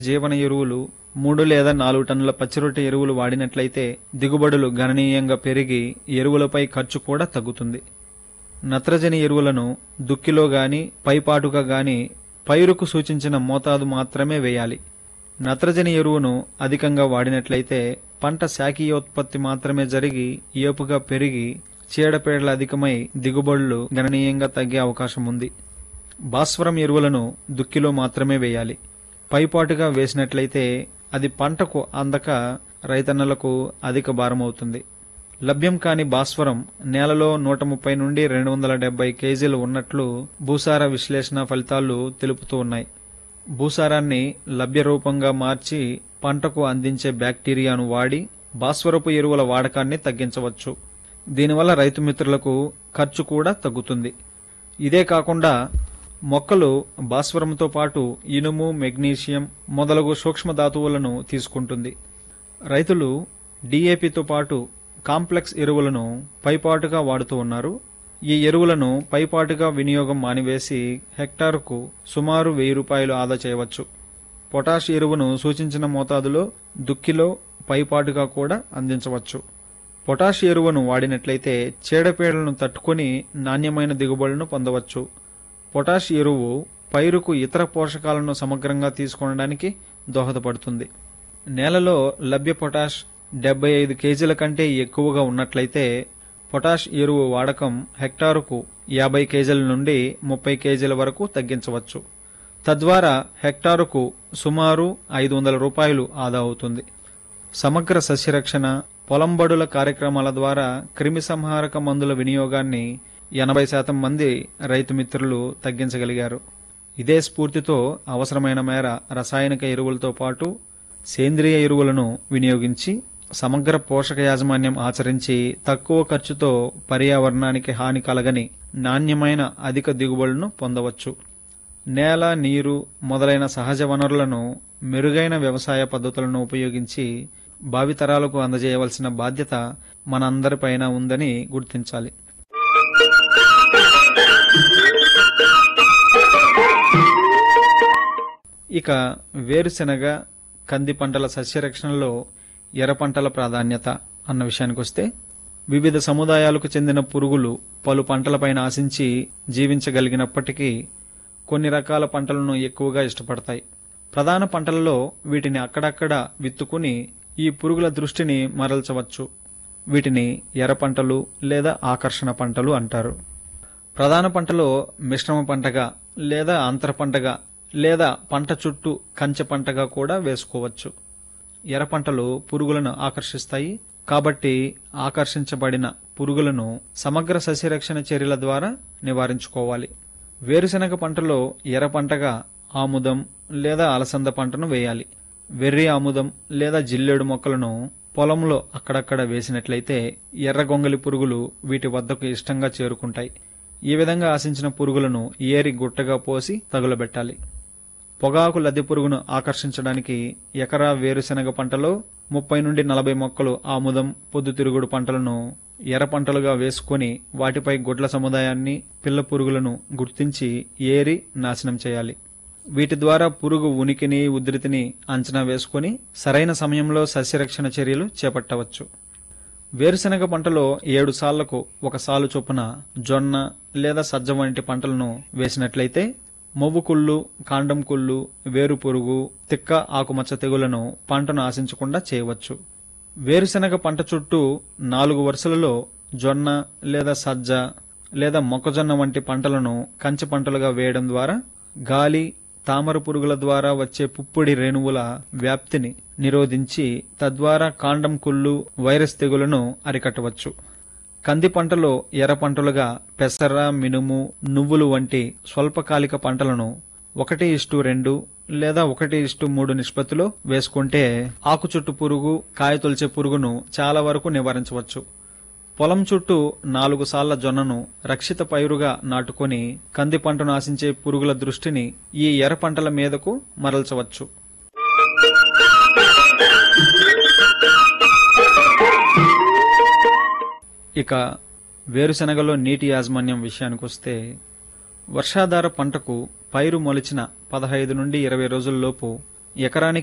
జీవన ఎరువులు మూడు లేదా నాలుగు టన్నుల పచ్చిరొట్టె ఎరువులు వాడినట్లయితే దిగుబడులు గణనీయంగా పెరిగి ఎరువులపై ఖర్చు కూడా తగ్గుతుంది నత్రజని ఎరువులను దుక్కిలో గాని పైపాటుగా గాని పైరుకు సూచించిన మోతాదు మాత్రమే వేయాలి నత్రజని ఎరువును అధికంగా వాడినట్లయితే పంట శాఖీయోత్పత్తి మాత్రమే జరిగి ఏపుగా పెరిగి చీడపీడలు అధికమై దిగుబడులు గణనీయంగా తగ్గే అవకాశం ఉంది భాస్వరం ఎరువులను దుక్కిలో మాత్రమే వేయాలి పైపాటుగా వేసినట్లయితే అది పంటకు అందక రైతన్నలకు అధిక భారమవుతుంది లభ్యం కాని భాస్వరం నేలలో నూట ముప్పై నుండి రెండు వందల డెబ్బై కేజీలు ఉన్నట్లు భూసార విశ్లేషణ ఫలితాలు తెలుపుతూ ఉన్నాయి భూసారాన్ని లభ్య రూపంగా మార్చి పంటకు అందించే బ్యాక్టీరియాను వాడి భాస్వరపు ఎరువుల వాడకాన్ని తగ్గించవచ్చు దీనివల్ల రైతు మిత్రులకు ఖర్చు కూడా తగ్గుతుంది ఇదే కాకుండా మొక్కలు భాస్వరంతో పాటు ఇనుము మెగ్నీషియం మొదలగు సూక్ష్మ ధాతువులను తీసుకుంటుంది రైతులు డిఏపితో పాటు కాంప్లెక్స్ ఎరువులను పైపాటుగా వాడుతూ ఉన్నారు ఈ ఎరువులను పైపాటుగా వినియోగం మానివేసి హెక్టారుకు సుమారు వెయ్యి రూపాయలు ఆదా చేయవచ్చు పొటాష్ ఎరువును సూచించిన మోతాదులో దుక్కిలో పైపాటుగా కూడా అందించవచ్చు పొటాష్ ఎరువును వాడినట్లయితే చీడపీడలను తట్టుకొని నాణ్యమైన దిగుబడులను పొందవచ్చు పొటాష్ ఎరువు పైరుకు ఇతర పోషకాలను సమగ్రంగా తీసుకోవడానికి దోహదపడుతుంది నేలలో లభ్య పొటాష్ డెబ్బై ఐదు కేజీల కంటే ఎక్కువగా ఉన్నట్లయితే పొటాష్ ఎరువు వాడకం హెక్టారుకు యాభై కేజీల నుండి ముప్పై కేజీల వరకు తగ్గించవచ్చు తద్వారా హెక్టారుకు సుమారు ఐదు వందల రూపాయలు ఆదా అవుతుంది సమగ్ర సస్యరక్షణ పొలంబడుల కార్యక్రమాల ద్వారా క్రిమి సంహారక మందుల వినియోగాన్ని ఎనభై శాతం మంది రైతు మిత్రులు తగ్గించగలిగారు ఇదే స్ఫూర్తితో అవసరమైన మేర రసాయనిక ఎరువులతో పాటు సేంద్రియ ఎరువులను వినియోగించి సమగ్ర పోషక యాజమాన్యం ఆచరించి తక్కువ ఖర్చుతో పర్యావరణానికి హాని కలగని నాణ్యమైన అధిక దిగుబడులను పొందవచ్చు నేల నీరు మొదలైన సహజ వనరులను మెరుగైన వ్యవసాయ పద్ధతులను ఉపయోగించి భావితరాలకు అందజేయవలసిన బాధ్యత మనందరిపైన ఉందని గుర్తించాలి ఇక వేరుశెనగ కంది పంటల సస్యరక్షణలో ఎర్ర పంటల ప్రాధాన్యత అన్న విషయానికి వస్తే వివిధ సముదాయాలకు చెందిన పురుగులు పలు పంటలపైన ఆశించి జీవించగలిగినప్పటికీ కొన్ని రకాల పంటలను ఎక్కువగా ఇష్టపడతాయి ప్రధాన పంటలలో వీటిని అక్కడక్కడ విత్తుకుని ఈ పురుగుల దృష్టిని మరల్చవచ్చు వీటిని ఎర్ర పంటలు లేదా ఆకర్షణ పంటలు అంటారు ప్రధాన పంటలో మిశ్రమ పంటగా లేదా అంతర పంటగా లేదా పంట చుట్టూ కంచె పంటగా కూడా వేసుకోవచ్చు ఎర్ర పంటలు పురుగులను ఆకర్షిస్తాయి కాబట్టి ఆకర్షించబడిన పురుగులను సమగ్ర సస్యరక్షణ చర్యల ద్వారా నివారించుకోవాలి వేరుశెనగ పంటలో ఎర్ర పంటగా ఆముదం లేదా అలసంద పంటను వేయాలి వెర్రి ఆముదం లేదా జిల్లేడు మొక్కలను పొలంలో అక్కడక్కడ వేసినట్లయితే ఎర్ర గొంగలి పురుగులు వీటి వద్దకు ఇష్టంగా చేరుకుంటాయి ఈ విధంగా ఆశించిన పురుగులను ఏరి గుట్టగా పోసి తగులబెట్టాలి పొగాకు లద్దె పురుగును ఆకర్షించడానికి ఎకరా వేరుశెనగ పంటలో ముప్పై నుండి నలభై మొక్కలు ఆముదం పొద్దుతిరుగుడు పంటలను ఎర్ర పంటలుగా వేసుకొని వాటిపై గుడ్ల సముదాయాన్ని పిల్ల పురుగులను గుర్తించి ఏరి నాశనం చేయాలి వీటి ద్వారా పురుగు ఉనికిని ఉధృతిని అంచనా వేసుకొని సరైన సమయంలో సస్యరక్షణ చర్యలు చేపట్టవచ్చు వేరుశెనగ పంటలో ఏడు సాళ్లకు ఒక సాలు చొప్పున జొన్న లేదా సజ్జ వంటి పంటలను వేసినట్లయితే మొవ్వు కుళ్ళు కాండం కుళ్ళు వేరు పురుగు తిక్క ఆకుమచ్చ తెగులను పంటను ఆశించకుండా చేయవచ్చు వేరుశెనగ పంట చుట్టూ నాలుగు వరుసలలో జొన్న లేదా సజ్జ లేదా మొక్కజొన్న వంటి పంటలను కంచె పంటలుగా వేయడం ద్వారా గాలి తామర పురుగుల ద్వారా వచ్చే పుప్పొడి రేణువుల వ్యాప్తిని నిరోధించి తద్వారా కాండం కుళ్ళు వైరస్ తెగులను అరికట్టవచ్చు కంది పంటలో ఎర్ర పంటలుగా పెసర మినుము నువ్వులు వంటి స్వల్పకాలిక పంటలను ఒకటి ఇష్టు రెండు లేదా ఒకటి ఇష్టు మూడు నిష్పత్తిలో వేసుకుంటే ఆకు చుట్టు పురుగు కాయ తొలిచే పురుగును చాలా వరకు నివారించవచ్చు పొలం చుట్టూ నాలుగు సార్ల జొన్నను రక్షిత పైరుగా నాటుకొని కంది పంటను ఆశించే పురుగుల దృష్టిని ఈ ఎర్ర పంటల మీదకు మరల్చవచ్చు ఇక వేరుశెనగలో నీటి యాజమాన్యం విషయానికొస్తే వర్షాధార పంటకు పైరు మొలిచిన పదహైదు నుండి ఇరవై రోజుల్లోపు ఎకరానికి